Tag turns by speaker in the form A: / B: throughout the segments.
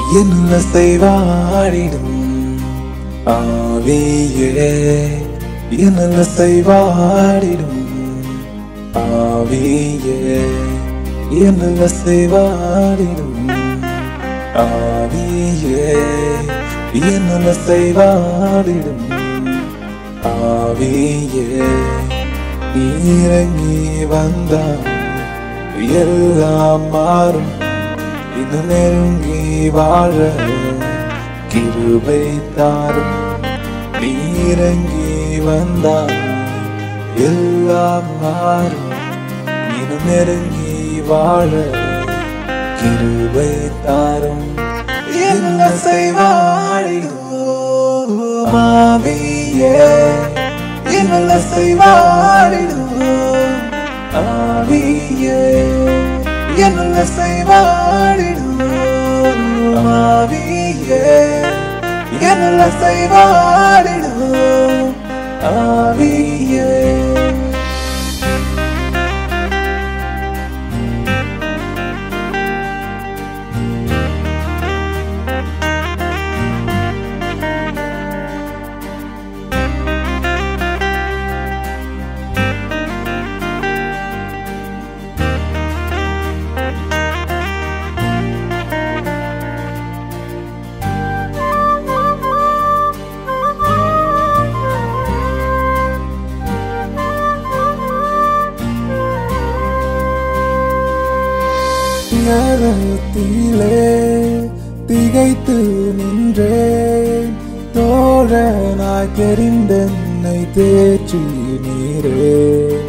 A: என்ன செய்வாடிடும் ஆவியே என்ன செய்வாடிடும் ஆவியே என்ன செய்வாடிடும் ஆவியே என்ன செய்வாடிடும் ஆவியே இறங்கி வந்தால் எல்லாம் மாறும் இது நெருங்கி வாழ கிருபை தாரும் நீரங்கி வந்தால் எல்லாம் மாறும் இது நெருங்கி வாழ கிருபை தாரும் என்ன செய்வாழியோ மாவியே என்ன செய்வாழியோ ஆவியே என்ன செய்வாழியோ ஆவியே என்ன செய்வாழியோ ஆவியே ஞானத்திலே திகைத்து நின்றேன் தோழனாய் தெரிந்தென்னை தேற்றி நீரே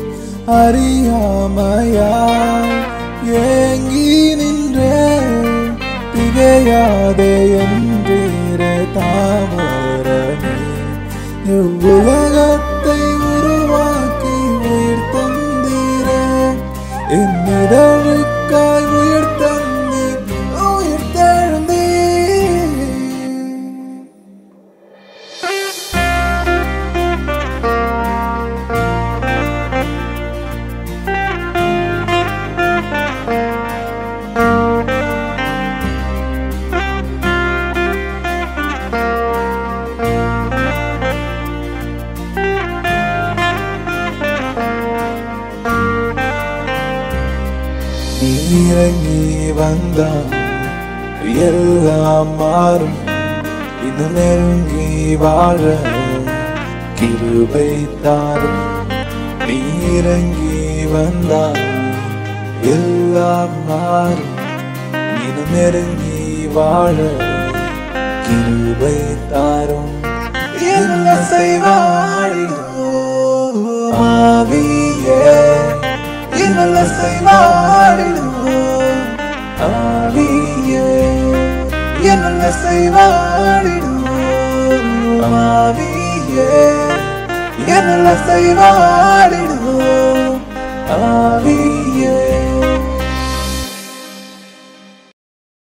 A: அறியாமையாய் ஏங்கி நின்றேன் திகையாதே என்றீர தாமரமே இவ்வுலகத்தை உருவாக்கி உயிர் தந்தீரே என் இதழுக்காய் உயிர் தந்தி உயிர் தழுந்தீ இறங்கி வந்தான் எல்லாம் மாறும் இன்னும் நெருங்கி வாழ கிருபை தாரும் நீரங்கி வந்தான் எல்லாம் மாறும் இன்னும் நெருங்கி வாழ கிருபை தாரும் என்ன செய்வாழியோ ஆவியே என்ன செய்வாழியோ ஆவியே என்ன செய்வாழியோ ஆவியே என்ன செய்வாழியோ ஆவியே